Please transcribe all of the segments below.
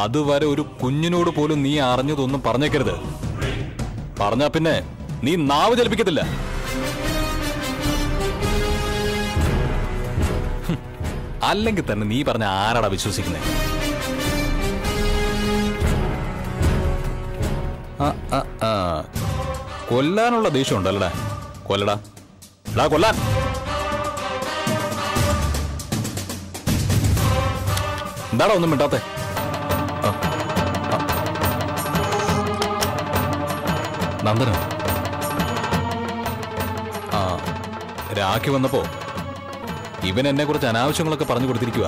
അതുവരെ ഒരു കുഞ്ഞിനോട് പോലും നീ അറിഞ്ഞതൊന്നും പറഞ്ഞേക്കരുത് പറഞ്ഞാ പിന്നെ നീ നാവ് ചലിപ്പിക്കത്തില്ല ഹും, അല്ലെങ്കിൽ തന്നെ നീ പറഞ്ഞ ആരാടാ വിശ്വസിക്കുന്നത് ആ, ആ, ആ. കൊല്ലാനുള്ള ദേഷ്യം ഉണ്ടല്ലടാ കൊല്ലടാ എടാ കൊല്ലാൻ എന്താടാ ഒന്നും മിണ്ടാത്തെ ആ, ആ. നന്ദനോ ആ രാഖി വന്നപ്പോ ഇവൻ എന്നെ കുറിച്ച് അനാവശ്യങ്ങളൊക്കെ പറഞ്ഞു കൊടുത്തിരിക്കുക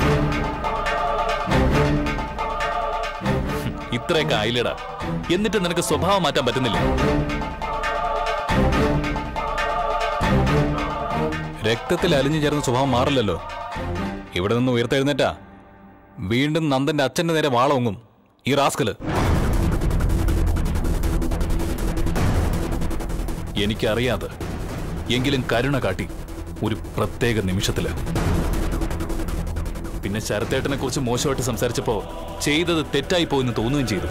ഇത്രയൊക്കെ ആയില്ലടാ എന്നിട്ട് നിനക്ക് സ്വഭാവം മാറ്റാൻ പറ്റുന്നില്ല രക്തത്തിൽ അലിഞ്ഞു ചേർന്ന സ്വഭാവം മാറില്ലല്ലോ ഇവിടെ നിന്ന് ഉയർത്തെഴുന്നേറ്റാ വീണ്ടും നന്ദന്റെ അച്ഛന്റെ നേരെ വാളൊങ്ങും ഈ റാസ്കല് എനിക്കറിയാതെ എങ്കിലും കരുണ കാട്ടി ഒരു പ്രത്യേക നിമിഷത്തില് പിന്നെ ശരത്തേട്ടനെ കുറിച്ച് മോശമായിട്ട് സംസാരിച്ചപ്പോ ചെയ്തത് തെറ്റായി പോയെന്ന് തോന്നുകയും ചെയ്തു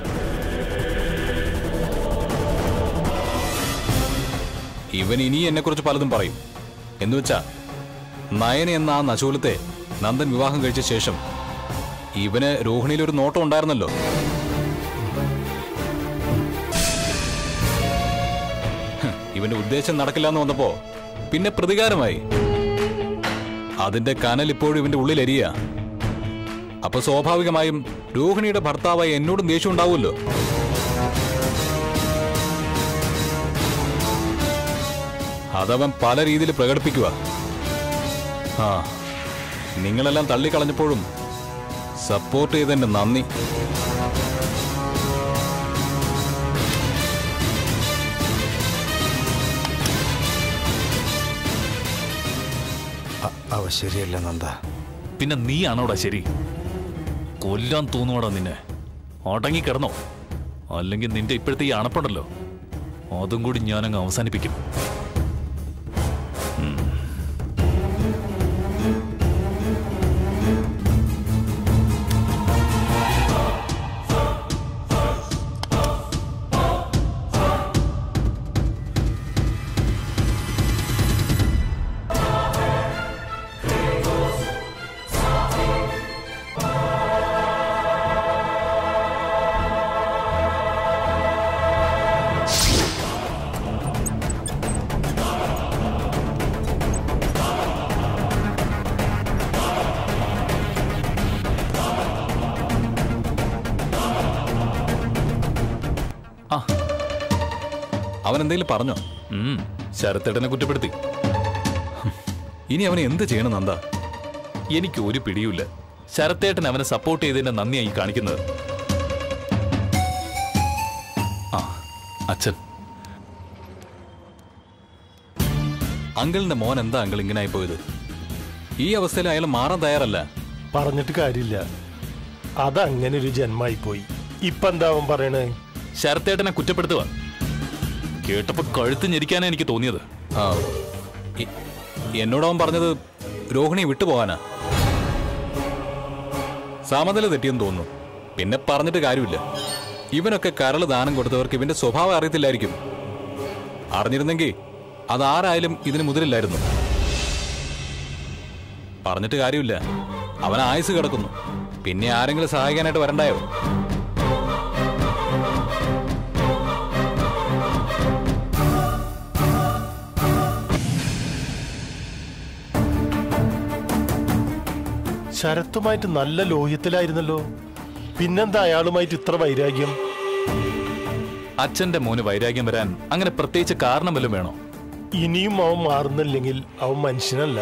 ഇവൻ ഇനി എന്നെക്കുറിച്ച് പലതും പറയും എന്നുവെച്ചാ നയന എന്ന ആ നശൂലത്തെ നന്ദൻ വിവാഹം കഴിച്ച ശേഷം ഇവന് രോഹിണിയിൽ ഒരു നോട്ടം ഉണ്ടായിരുന്നല്ലോ ഹ്, ഇവന്റെ ഉദ്ദേശം നടക്കില്ല എന്ന് വന്നപ്പോ പിന്നെ പ്രതികാരമായി അതിന്റെ കനൽ ഇപ്പോഴും ഇവന്റെ ഉള്ളിൽ എരിയ അപ്പൊ സ്വാഭാവികമായും രോഹിണിയുടെ ഭർത്താവായി എന്നോടും ദേഷ്യം ഉണ്ടാവുമല്ലോ അതവൻ പല രീതിയിൽ പ്രകടിപ്പിക്കുക ആ നിങ്ങളെല്ലാം തള്ളിക്കളഞ്ഞപ്പോഴും സപ്പോർട്ട് ചെയ്തതിന്റെ നന്ദി അ- അവ ശരിയല്ല നന്ദ പിന്നെ നീയാണോടാ ശരി കൊല്ലാൻ തോന്നുവാടാ നിന്നെ അടങ്ങി കിടന്നോ അല്ലെങ്കിൽ നിന്റെ ഇപ്പോഴത്തെ ഈ അണപ്പുണ്ടല്ലോ അതും കൂടി ഞാനങ്ങ് അവസാനിപ്പിക്കും ആ അവൻ എന്തെങ്കിലും പറഞ്ഞോ ഉം, ശരത്തേട്ടനെ കുറ്റപ്പെടുത്തി ഇനി അവനെ എന്ത് ചെയ്യണം നന്ദ എനിക്ക് ഒരു പിടിയുമില്ല ശരത്തേട്ടൻ അവനെ സപ്പോർട്ട് ചെയ്തതിന്റെ നന്ദിയായി കാണിക്കുന്നത് ആ അച്ഛൻ അങ്കിളിന്റെ മോൻ എന്താ അങ്കിൾ ഇങ്ങനെ ആയി പോയത് ഈ അവസ്ഥയിൽ അയാൾ മാറാൻ തയ്യാറല്ല പറഞ്ഞിട്ട് കാര്യമില്ല അതങ്ങനെ ഒരു ജന്മായി പോയി ഇപ്പൊ എന്താ അവൻ പറയണേ ശരത്തേട്ടനെ കുറ്റപ്പെടുത്തുക കേട്ടപ്പോ കഴുത്ത് ഞെരിക്കാനാ എനിക്ക് തോന്നിയത് ആ ഇ- എന്നോട് അവൻ പറഞ്ഞത് രോഹിണി വിട്ടുപോകാനാ സമനില തെറ്റിയെന്ന് തോന്നുന്നു പിന്നെ പറഞ്ഞിട്ട് കാര്യമില്ല ഇവനൊക്കെ കരള് ദാനം കൊടുത്തവർക്ക് ഇവന്റെ സ്വഭാവം അറിയത്തില്ലായിരിക്കും അറിഞ്ഞിരുന്നെങ്കിൽ അതാരായാലും ഇതിന് മുതലില്ലായിരുന്നു പറഞ്ഞിട്ട് കാര്യമില്ല അവൻ ആയുസ് കിടക്കുന്നു പിന്നെ ആരെങ്കിലും സഹായിക്കാനായിട്ട് വരണ്ടായോ ശരത്തുമായിട്ട് നല്ല ലോഹ്യത്തിലായിരുന്നല്ലോ പിന്നെന്താ അയാളുമായിട്ട് ഇത്ര വൈരാഗ്യം അച്ഛന്റെ മോന് വൈരാഗ്യം വരാൻ അങ്ങനെ പ്രത്യേകിച്ച് കാരണം വല്ലതും വേണോ ഇനിയും അവൻ മാറുന്നില്ലെങ്കിൽ അവൻ മനുഷ്യനല്ല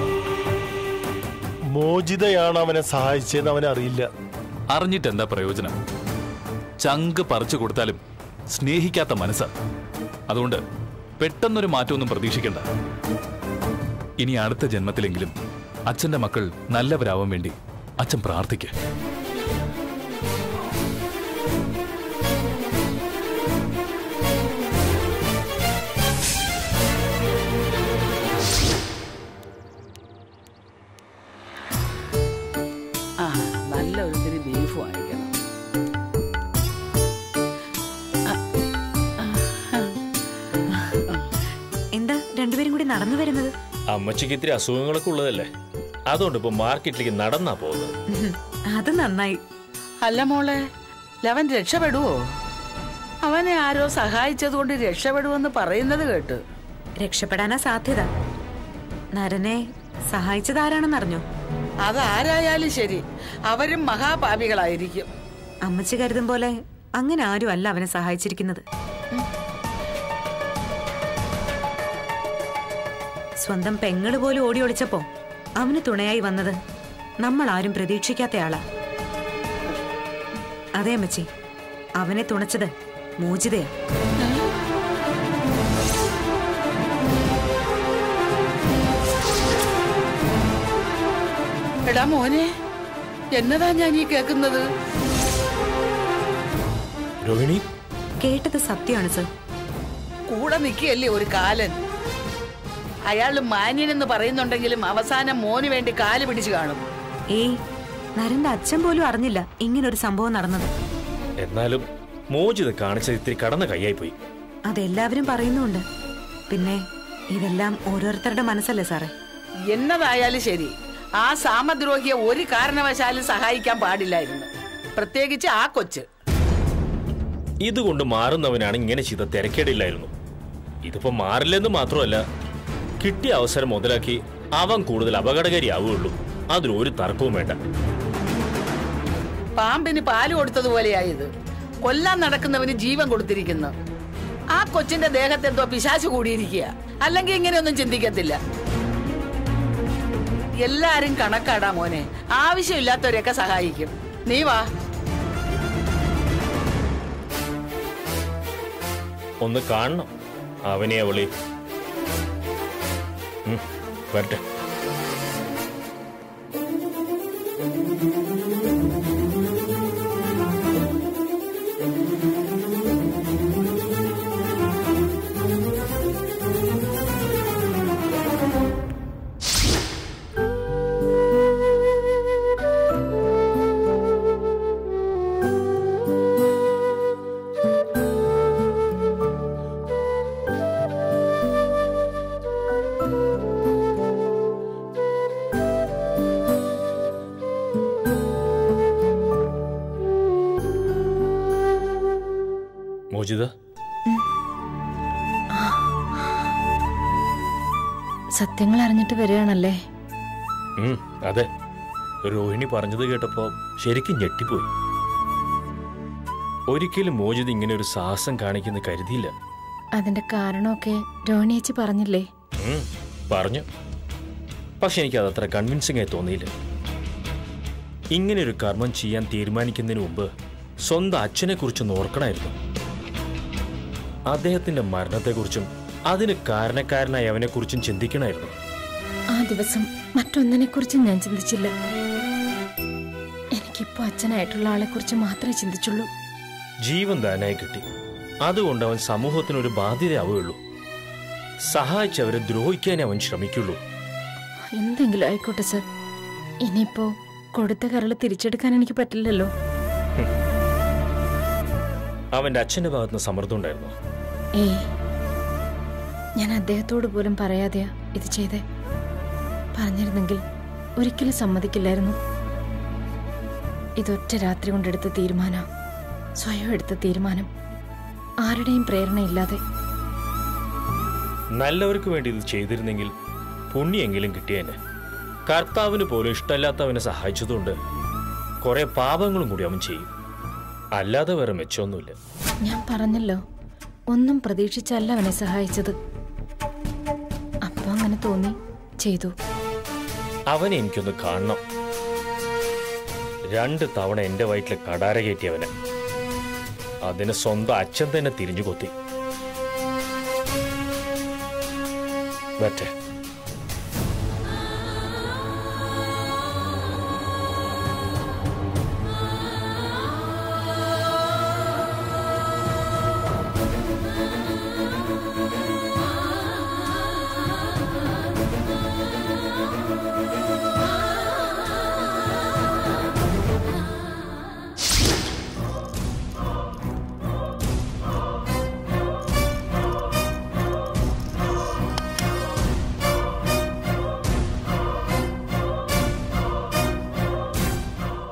മോചിതയാണ് അവനെ സഹായിച്ചതെന്ന് അവൻ അറിയില്ല അറിഞ്ഞിട്ട് എന്താ പ്രയോജനം ചങ്ക് പറിച്ചു കൊടുത്താലും സ്നേഹിക്കാത്ത മനസ്സാ അതുകൊണ്ട് പെട്ടെന്നൊരു മാറ്റമൊന്നും പ്രതീക്ഷിക്കണ്ട ഇനി അടുത്ത ജന്മത്തിലെങ്കിലും അച്ഛന്റെ മക്കൾ നല്ലവരാവാൻ വേണ്ടി അച്ഛൻ പ്രാർത്ഥിക്കുക ആ നല്ല ഒരു തിരി ബീഫ് വാങ്ങിക്കണം എന്താ രണ്ടുപേരും കൂടി നടന്നു വരുന്നത് അമ്മച്ചിക്ക് ഇത്തിരി അസുഖങ്ങളൊക്കെ ഉള്ളതല്ലേ അതുകൊണ്ട് ഇപ്പൊ മാർക്കറ്റിലേക്ക് നടന്നാ പോകുന്നത് ഉഹും, അത് നന്നായി അല്ല മോളെ ലവൻ രക്ഷപ്പെടുവോ അവനെ ആരോ സഹായിച്ചതുകൊണ്ട് രക്ഷപ്പെടുമെന്ന് പറയുന്നത് കേട്ട് രക്ഷപ്പെടാനാ സാധ്യത നരനെ സഹായിച്ചത് ആരാണെന്നറിഞ്ഞോ അതാരായാലും ശരി അവരും മഹാപാപികളായിരിക്കും അമ്മച്ചി കരുതും പോലെ അങ്ങനെ ആരും അല്ല അവനെ സഹായിച്ചിരിക്കുന്നത് സ്വന്തം പെങ്ങള് പോലും ഓടി ഒളിച്ചപ്പോ അവന് തുണയായി വന്നത് നമ്മൾ ആരും പ്രതീക്ഷിക്കാത്തയാളാ അതെ അമ്മച്ചി അവനെ തുണച്ചത് മോചിതയാ എടാ മോനെ എന്നതാ ഞാൻ ഈ കേൾക്കുന്നത് രോഹിണി കേട്ടത് സത്യമാണ് സർ കൂടെ നിൽക്കുകയല്ലേ ഒരു കാലൻ അയാൾ മാന്യനെന്ന് പറയുന്നുണ്ടെങ്കിലും അവസാനം മോന് വേണ്ടി കാല് പിടിച്ചു കാണും ഏയ് നരന്റെ അച്ഛൻ പോലും അറിഞ്ഞില്ല ഇങ്ങനൊരു സംഭവം നടന്നത് എന്നാലും മോചിത കാണിച്ചത് ഇത്തിരി കടന്ന കൈയായി പോയി അതെല്ലാവരും പറയുന്നുണ്ട് പിന്നെ ഇതെല്ലാം ഓരോരുത്തരുടെ മനസ്സല്ലേ സാറേ എന്നതായാലും ശരി ആ സാമദ്രോഹിയെ ഒരു കാരണവശാലും സഹായിക്കാൻ പാടില്ലായിരുന്നു പ്രത്യേകിച്ച് ആ കൊച്ച് ഇതുകൊണ്ട് മാറുന്നവനാണ് ഇങ്ങനെ ചെയ്ത തിരക്കേടില്ലായിരുന്നു ഇതിപ്പോ മാറില്ലെന്ന് മാത്രമല്ല കിട്ടിയ അവസരം മുതലാക്കി അവൻ കൂടുതൽ അപകടകാരിയാവുകയുള്ളൂ അതിലൊരു തർക്കവും വേണ്ട പാമ്പിന് പാല് കൊടുത്തതുപോലെയായത് കൊല്ലാൻ നടക്കുന്നവന് ജീവൻ കൊടുത്തിരിക്കുന്നു ആ കൊച്ചിന്റെ ദേഹത്ത് എന്തോ പിശാച് കൂടിയിരിക്കുക അല്ലെങ്കിൽ ഇങ്ങനെയൊന്നും ചിന്തിക്കത്തില്ല എല്ലാരും കണക്കാടാ മോനെ ആവശ്യമില്ലാത്തവരെയൊക്കെ സഹായിക്കും നീ വാ ഒന്ന് കാണണം അവനെ അവളി ഉം, വരട്ടെ മോചിത സത്യങ്ങൾ അറിഞ്ഞിട്ട് വരികയാണല്ലേ ഉം, അതെ രോഹിണി പറഞ്ഞത് കേട്ടപ്പോ ശരിക്കും ഞെട്ടിപ്പോയി ഒരിക്കലും മോചിത ഇങ്ങനെ ഒരു സാഹസം കാണിക്കുന്ന കരുതിയില്ല അതിന്റെ കാരണമൊക്കെ രോഹിണിയേച്ചി പറഞ്ഞില്ലേ ഉം, പറഞ്ഞു പക്ഷെ എനിക്ക് അതത്ര കൺവിൻസിംഗ് ആയി തോന്നിയില്ല ഇങ്ങനെ ഒരു കർമ്മം ചെയ്യാൻ തീരുമാനിക്കുന്നതിന് മുമ്പ് സ്വന്തം അച്ഛനെ കുറിച്ച് ഓർക്കണമായിരുന്നു അദ്ദേഹത്തിന്റെ മരണത്തെക്കുറിച്ചും അതിന് കാരണക്കാരനായ അവനെക്കുറിച്ചും ചിന്തിക്കണമായിരുന്നു ആ ദിവസം മറ്റൊന്നിനെ കുറിച്ചും ഞാൻ ചിന്തിച്ചില്ല എനിക്കിപ്പോ അച്ഛനായിട്ടുള്ള ആളെ കുറിച്ച് മാത്രമേ ചിന്തിച്ചുള്ളൂ ജീവൻ ദാനായി കിട്ടി അതുകൊണ്ട് അവൻ സമൂഹത്തിനൊരു ബാധ്യതയാവുകയുള്ളൂ സഹായിച്ചവരെ ദ്രോഹിക്കാനേ അവൻ ശ്രമിക്കുള്ളൂ എന്തെങ്കിലും ആയിക്കോട്ടെ സർ ഇനിയിപ്പോ കൊടുത്ത കരള് തിരിച്ചെടുക്കാൻ എനിക്ക് പറ്റില്ലല്ലോ അവന്റെ അച്ഛന്റെ ഭാഗത്തുനിന്ന് സമ്മർദ്ദം ഉണ്ടായിരുന്നു ഏയ് ഞാൻ അദ്ദേഹത്തോട് പോലും പറയാതെയാ ഇത് ചെയ്തേ പറഞ്ഞിരുന്നെങ്കിൽ ഒരിക്കലും സമ്മതിക്കില്ലായിരുന്നു ഇതൊറ്റ രാത്രി കൊണ്ടെടുത്ത തീരുമാനം സ്വയം എടുത്ത തീരുമാനം ആരുടെയും പ്രേരണയില്ലാതെ നല്ലവർക്ക് വേണ്ടി ഇത് ചെയ്തിരുന്നെങ്കിൽ പുണ്യെങ്കിലും കിട്ടിയേനെ കർത്താവിന് പോലും ഇഷ്ടമല്ലാത്തവനെ സഹായിച്ചതുകൊണ്ട് കുറെ പാപങ്ങളും കൂടി അവൻ ചെയ്യും അല്ലാതെ വേറെ മെച്ചമൊന്നുമില്ല ഞാൻ പറഞ്ഞല്ലോ ഒന്നും പ്രതീക്ഷിച്ചല്ല അവനെ സഹായിച്ചത് അപ്പൊ അങ്ങനെ തോന്നി ചെയ്തു അവനെ എനിക്കൊന്ന് കാണണം രണ്ട് തവണ എന്റെ വയറ്റിൽ കടാര കയറ്റിയവനെ അതിന് സ്വന്തം അച്ഛൻ തന്നെ തിരിഞ്ഞു കൊത്തി വരട്ടെ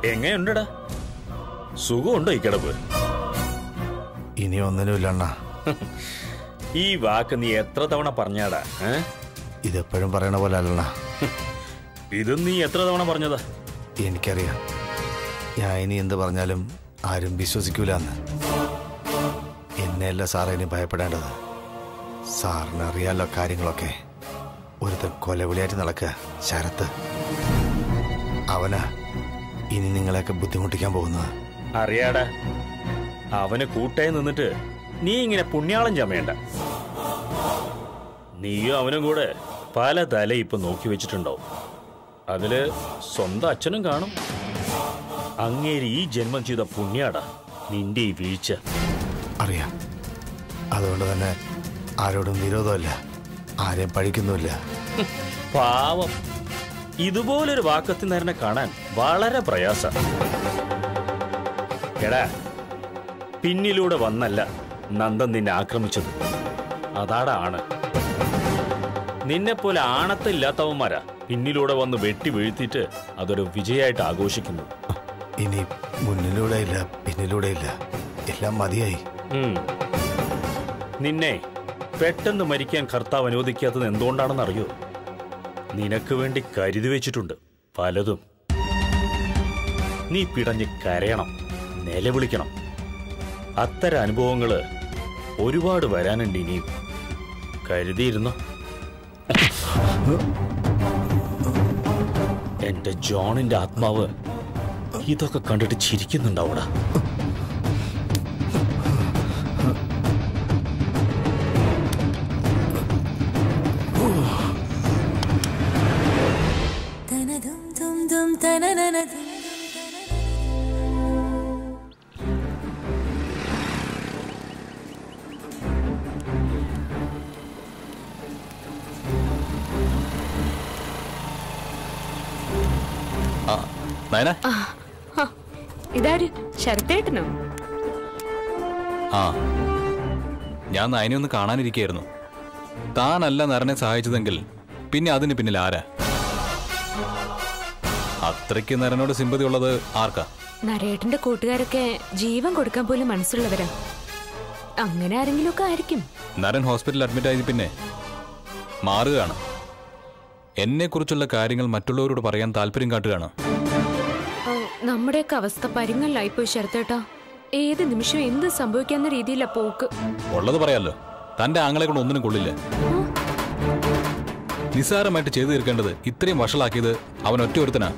എങ്ങനെയുണ്ടടാ സുഖമുണ്ടോ ഈ കിടപ്പ് ഇനി ഒന്നിനുമില്ല അണ്ണ ഈ വാക്ക് നീ എത്ര തവണ പറഞ്ഞാടാ ഏ? ഇതെപ്പോഴും പറയണ പോലെ അല്ലണ്ണ ഇത് നീ എത്ര തവണ പറഞ്ഞതാ എനിക്കറിയാം ഞാൻ ഇനി എന്ത് പറഞ്ഞാലും ആരും വിശ്വസിക്കൂല എന്ന് എന്നെയല്ല സാറേ ഇനി ഭയപ്പെടേണ്ടത് സാറിന് അറിയാലോ കാര്യങ്ങളൊക്കെ ഒരുത്തൻ കൊലവിളിയായിട്ട് നടക്കുക ശരത്ത് അവനാ ഇനി നിങ്ങളെയൊക്കെ ബുദ്ധിമുട്ടിക്കാൻ പോകുന്നത് അറിയാടാ അവന് കൂട്ടായി നിന്നിട്ട് നീ ഇങ്ങനെ പുണ്യാളം ചമയണ്ട നീയും അവനും കൂടെ പല തല ഇപ്പൊ നോക്കി വെച്ചിട്ടുണ്ടാവും അതില് സ്വന്തം അച്ഛനും കാണും അങ്ങേര് ഈ ജന്മം ചെയ്ത പുണ്യാടാ നിന്റെ ഈ വീഴ്ച അറിയാം അതുകൊണ്ട് തന്നെ ആരോടും വിരോധമില്ല ആരെയും പഴിക്കുന്നുമില്ല പാവം ഇതുപോലൊരു വാക്കത്തിനരനെ കാണാൻ വളരെ പ്രയാസ എടാ പിന്നിലൂടെ വന്നല്ല നന്ദൻ നിന്നെ ആക്രമിച്ചത് അതാടാ ആണ് നിന്നെപ്പോലെ ആണത്തില്ലാത്തവന്മാരാ പിന്നിലൂടെ വന്ന് വെട്ടി വീഴ്ത്തിയിട്ട് അതൊരു വിജയമായിട്ട് ആഘോഷിക്കുന്നു ഇനി മുന്നിലൂടെ ഇല്ല പിന്നിലൂടെ ഇല്ല എല്ലാം മതിയായി ഉം. നിന്നെ പെട്ടെന്ന് മരിക്കാൻ കർത്താവ് അനുവദിക്കാത്തത് എന്തുകൊണ്ടാണെന്ന് അറിയോ നിനക്ക് വേണ്ടി കരുതി വെച്ചിട്ടുണ്ട് പലതും നീ പിടഞ്ഞ് കരയണം നിലവിളിക്കണം അത്തരം അനുഭവങ്ങള് ഒരുപാട് വരാനുണ്ട് ഇനിയും കരുതിയിരുന്നു എന്റെ ജോണിന്റെ ആത്മാവ് ഇതൊക്കെ കണ്ടിട്ട് ചിരിക്കുന്നുണ്ടാവൂടാ ആ നയന ഇതാര് ശരത്തേട്ടനോ ആ ഞാൻ നയനെ ഒന്ന് കാണാനിരിക്കുകയായിരുന്നു താനല്ല നരനെ സഹായിച്ചതെങ്കിൽ പിന്നെ അതിന് പിന്നിൽ ആരാ അത്രയ്ക്ക് നരനോട് സിമ്പതി ഉള്ളത് ആർക്കാ നരേട്ടന്റെ കൂട്ടുകാരൊക്കെ ജീവൻ കൊടുക്കാൻ പോലും മനസ്സുള്ളവരാ അങ്ങനെ ആരെങ്കിലും ഒക്കെ ആയിരിക്കും നരൻ ഹോസ്പിറ്റലിൽ അഡ്മിറ്റ് ആയത് പിന്നെ മാറുകയാണ് എന്നെക്കുറിച്ചുള്ള കാര്യങ്ങൾ മറ്റുള്ളവരോട് പറയാൻ താല്പര്യം കാട്ടുകയാണ് ആ, നമ്മുടെയൊക്കെ അവസ്ഥ പരിങ്ങലിലായിപ്പോയി ശരത്തേട്ടാ ഏത് നിമിഷം എന്ത് സംഭവിക്കാവുന്ന രീതിയിലാ പോക്ക് ഉള്ളത് പറയാലോ തന്റെ ആങ്ങളെ കൊണ്ട് ഒന്നിനും കൊള്ളില്ല നിസ്സാരമായിട്ട് ചെയ്തു തീർക്കേണ്ടത് ഇത്രയും വഷളാക്കിയത് അവൻ ഒറ്റ ഒരുത്തനാ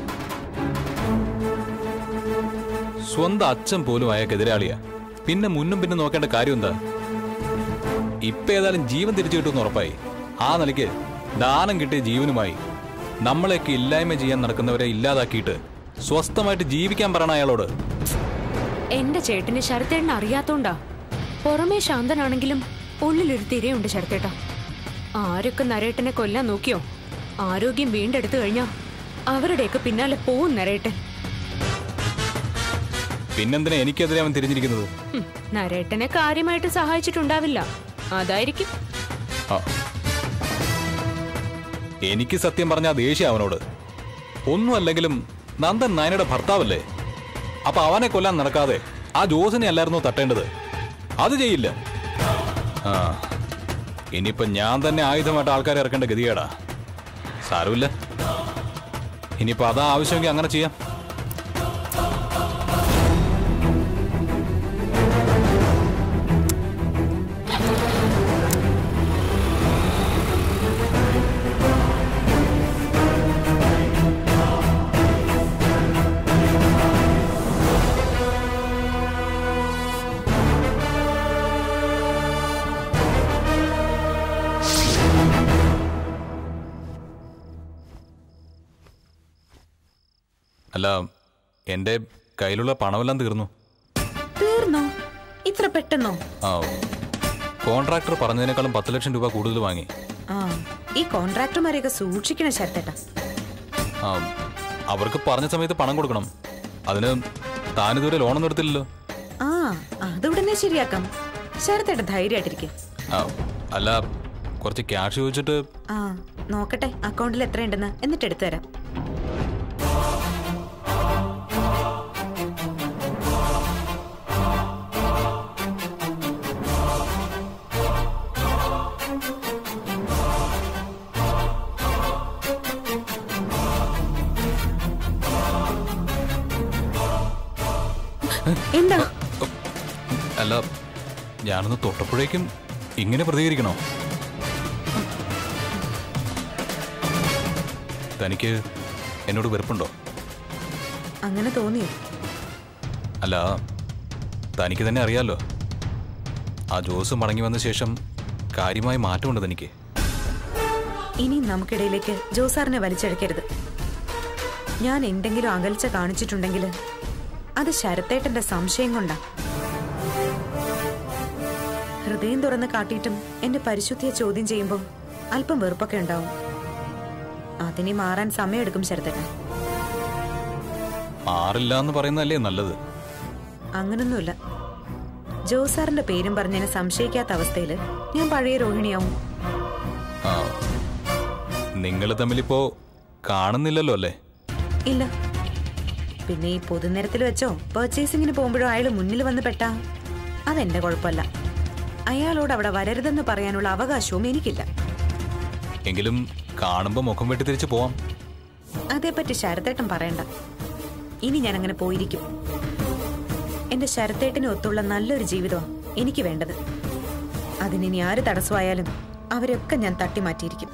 സ്വന്തം അച്ഛൻ പോലും അയാൾക്ക് എതിരാളിയാ പിന്നെ മുന്നും പിന്നെ നോക്കേണ്ട കാര്യം എന്താ ഇപ്പൊ ഏതായാലും ജീവൻ തിരിച്ചു കിട്ടുമെന്ന് ഉറപ്പായി ആ നിലയ്ക്ക് ദാനം കിട്ടിയ ജീവനുമായി നമ്മളെയൊക്കെ ഇല്ലായ്മ ചെയ്യാൻ നടക്കുന്നവരെ ഇല്ലാതാക്കിയിട്ട് സ്വസ്ഥമായിട്ട് ജീവിക്കാൻ പറയണ അയാളോട് എന്റെ ചേട്ടന് ശരത്തേട്ടനെ അറിയാത്തോണ്ടാ പുറമേ ശാന്തനാണെങ്കിലും ഉള്ളിലൊരു തിരയുണ്ട് ശരത്തേട്ടാ ആരൊക്കെ നരേട്ടനെ കൊല്ലാൻ നോക്കിയോ ആരോഗ്യം വീണ്ടെടുത്തു കഴിഞ്ഞാ അവരുടെയൊക്കെ പിന്നാലെ പോവും നരേട്ടൻ പിന്നെന്തിനാ എനിക്കെതിരെ അവൻ തിരിഞ്ഞിരിക്കുന്നത് ഹും, നരേട്ടനെ കാര്യമായിട്ട് സഹായിച്ചിട്ടുണ്ടാവില്ല അതായിരിക്കും ആ. എനിക്ക് സത്യം പറഞ്ഞ ദേഷ്യം അവനോട് ഒന്നുമല്ലെങ്കിലും നന്ദൻ നായനയുടെ ഭർത്താവല്ലേ അപ്പൊ അവനെ കൊല്ലാൻ നടക്കാതെ ആ ജോസിനെ അല്ലായിരുന്നു തട്ടേണ്ടത് അത് ചെയ്യില്ല ആ ഇനിയിപ്പൊ ഞാൻ തന്നെ ആയുധമായിട്ട് ആൾക്കാരെ ഇറക്കേണ്ട ഗതികേടാ സാരമില്ല ഇനിയിപ്പോ അതാ ആവശ്യമെങ്കിൽ അങ്ങനെ ചെയ്യാം അല്ല എന്റെ കയ്യിലുള്ള പണമെല്ലാം തീർന്നു തീർന്നോ ഇത്ര പെട്ടെന്നോ ആ കോൺട്രാക്ടർ പറഞ്ഞതിനേക്കാളും പത്ത് ലക്ഷം രൂപ കൂടുതൽ വാങ്ങി ആ ഈ കോൺട്രാക്ടർമാരെയൊക്കെ സൂക്ഷിക്കണം ശരത്തേട്ടാ ആ അവർക്ക് പറഞ്ഞ സമയത്ത് പണം കൊടുക്കണം അതിന് താനിതുവരെ ലോണൊന്നും എടുത്തില്ലല്ലോ ആ അതുടനെ ശരിയാക്കാം ശരത്തേട്ട ധൈര്യമായിട്ടിരിക്കും ആ അല്ല കുറച്ച് ക്യാഷ് ചോദിച്ചിട്ട് ആ നോക്കട്ടെ അക്കൗണ്ടിൽ എത്രയുണ്ടെന്ന് എന്നിട്ട് എടുത്തു തരാം എന്താ അല്ല ഞാനൊന്ന് തൊട്ടപ്പോഴേക്കും ഇങ്ങനെ പ്രതികരിക്കണോ തനിക്ക് എന്നോട് വെറുപ്പുണ്ടോ അങ്ങനെ തോന്നിയോ അല്ല തനിക്ക് തന്നെ അറിയാലോ ആ ജോസ് മടങ്ങി വന്ന ശേഷം കാര്യമായ മാറ്റമുണ്ട് തനിക്ക് ഇനി നമുക്കിടയിലേക്ക് ജോസാറിനെ വലിച്ചെടുക്കരുത് ഞാൻ എന്തെങ്കിലും അകൽച്ച കാണിച്ചിട്ടുണ്ടെങ്കിൽ അത് ശരത്തേട്ടന്റെ സംശയം കൊണ്ടാ ഹൃദയം തുറന്ന് കാട്ടിയിട്ടും എന്റെ പരിശുദ്ധിയെ ചോദ്യം ചെയ്യുമ്പോൾ അല്പം വെറുപ്പൊക്കെ ഉണ്ടാവും അതിനി മാറാൻ സമയമെടുക്കും ശരത്തേട്ടൻ മാറില്ല എന്ന് പറയുന്നതല്ലേ നല്ലത് അങ്ങനൊന്നുമില്ല ജോസാറിന്റെ പേരും പറഞ്ഞതിനെ സംശയിക്കാത്ത അവസ്ഥയിൽ ഞാൻ പഴയ രോഹിണിയാവും ആ നിങ്ങൾ തമ്മിലിപ്പോ കാണുന്നില്ലല്ലോ അല്ലേ ഇല്ല പിന്നെ ഈ പൊതുനിരത്തിൽ വെച്ചോ പർച്ചേസിങ്ങിന് പോകുമ്പോഴോ അയാൾ മുന്നിൽ വന്ന് പെട്ടാ അതെന്റെ കുഴപ്പമല്ല അയാളോട് അവിടെ വരരുതെന്ന് പറയാനുള്ള അവകാശവും എനിക്കില്ല എങ്കിലും കാണുമ്പോൾ മുഖം വെട്ടി തിരിച്ചു പോവാം അതേപ്പറ്റി ശരത്തേട്ടൻ പറയണ്ട ഇനി ഞാൻ അങ്ങനെ പോയിരിക്കും എന്റെ ശരത്തേട്ടന് ഒത്തുള്ള നല്ലൊരു ജീവിതമാണ് എനിക്ക് വേണ്ടത് അതിനി ആര് തടസ്സമായാലും അവരൊക്കെ ഞാൻ തട്ടി മാറ്റിയിരിക്കും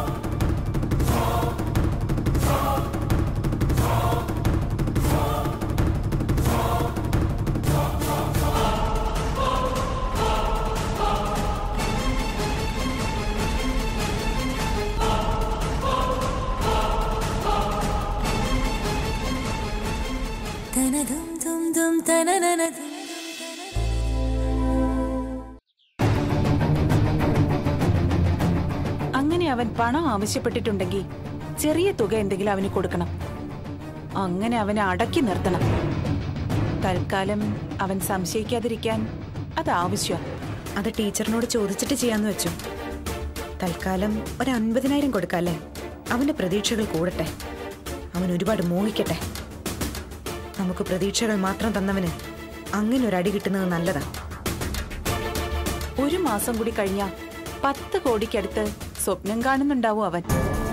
അങ്ങനെ അവൻ പണം ആവശ്യപ്പെട്ടിട്ടുണ്ടെങ്കിൽ ചെറിയ തുക എന്തെങ്കിലും അവന് കൊടുക്കണം അങ്ങനെ അവനെ അടക്കി നിർത്തണം തൽക്കാലം അവൻ സംശയിക്കാതിരിക്കാൻ അത് ആവശ്യമാണ് അത് ടീച്ചറിനോട് ചോദിച്ചിട്ട് ചെയ്യാന്ന് വെച്ചു തൽക്കാലം ഒരു അൻപതിനായിരം കൊടുക്കാല്ലേ അവന്റെ പ്രതീക്ഷകൾ കൂടട്ടെ അവൻ ഒരുപാട് മോഹിക്കട്ടെ നമുക്ക് പ്രതീക്ഷകൾ മാത്രം തന്നവന് അങ്ങനെ ഒരു അടി കിട്ടുന്നത് നല്ലതാണ് ഒരു മാസം കൂടി കഴിഞ്ഞാ പത്ത് കോടിക്കടുത്ത് സ്വപ്നം കാണുന്നുണ്ടാവും അവൻ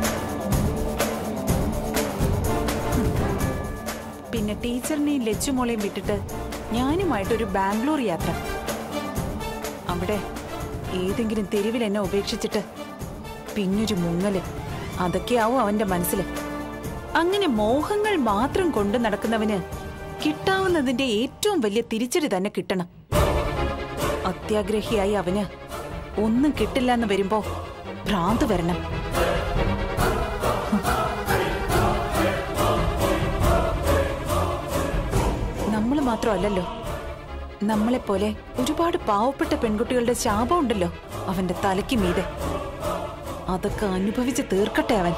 ഹും. പിന്നെ ടീച്ചറിനെയും ലച്ചുമോളെയും വിട്ടിട്ട് ഞാനുമായിട്ടൊരു ബാംഗ്ലൂർ യാത്ര അവിടെ ഏതെങ്കിലും തെരുവിൽ എന്നെ ഉപേക്ഷിച്ചിട്ട് പിന്നൊരു മുങ്ങല് അതൊക്കെയാവും അവന്റെ മനസ്സിൽ അങ്ങനെ മോഹങ്ങൾ മാത്രം കൊണ്ടു നടക്കുന്നവന് കിട്ടാവുന്നതിന്റെ ഏറ്റവും വലിയ തിരിച്ചടി തന്നെ കിട്ടണം അത്യാഗ്രഹിയായി അവന് ഒന്നും കിട്ടില്ല എന്ന് വരുമ്പോ ഭ്രാന്ത് വരണം നമ്മൾ മാത്രമല്ലല്ലോ നമ്മളെപ്പോലെ ഒരുപാട് പാവപ്പെട്ട പെൺകുട്ടികളുടെ ശാപം ഉണ്ടല്ലോ അവന്റെ തലയ്ക്ക് മീതെ അതൊക്കെ അനുഭവിച്ച് തീർക്കട്ടെ അവൻ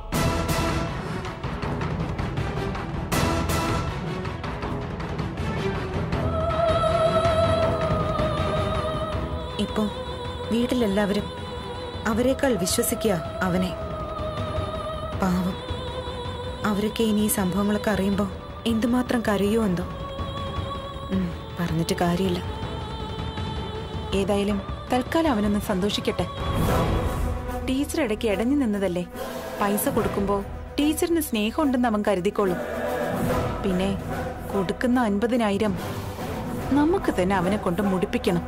ഇപ്പോ വീട്ടിലെല്ലാവരും അവരെക്കാൾ വിശ്വസിക്കുക അവനെ പാവം അവരൊക്കെ ഇനി ഈ സംഭവങ്ങളൊക്കെ അറിയുമ്പോൾ എന്തുമാത്രം കരയോ എന്തോ ഉം, പറഞ്ഞിട്ട് കാര്യമില്ല ഏതായാലും തൽക്കാലം അവനൊന്ന് സന്തോഷിക്കട്ടെ ടീച്ചർ ഇടയ്ക്ക് ഇടഞ്ഞു നിന്നതല്ലേ പൈസ കൊടുക്കുമ്പോ ടീച്ചറിന് സ്നേഹമുണ്ടെന്ന് അവൻ കരുതിക്കോളും പിന്നെ കൊടുക്കുന്ന അൻപതിനായിരം നമുക്ക് തന്നെ അവനെ കൊണ്ട് മുടിപ്പിക്കണം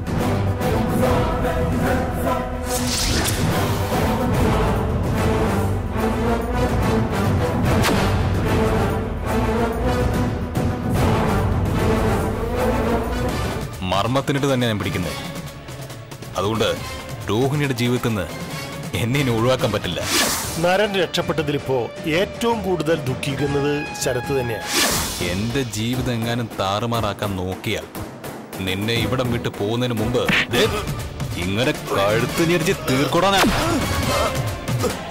മർമ്മത്തിനിട്ട് തന്നെ ഞാൻ പിടിക്കുന്നത് അതുകൊണ്ട് രോഹിണിയുടെ ജീവിതത്തിൽ നിന്ന് എന്നെ ഇനി ഒഴിവാക്കാൻ പറ്റില്ല നരൻ രക്ഷപ്പെട്ടതിലിപ്പോ ഏറ്റവും കൂടുതൽ ദുഃഖിക്കുന്നത് ശരത്ത് തന്നെയാണ് എന്റെ ജീവിതം എങ്ങാനും താറുമാറാക്കാൻ നോക്കിയാൽ നിന്നെ ഇവിടം വിട്ട് പോകുന്നതിന് മുമ്പ് ദേ, ഇങ്ങനെ കഴുത്ത് ഞെരിച്ച് തീർക്കൊടാനാ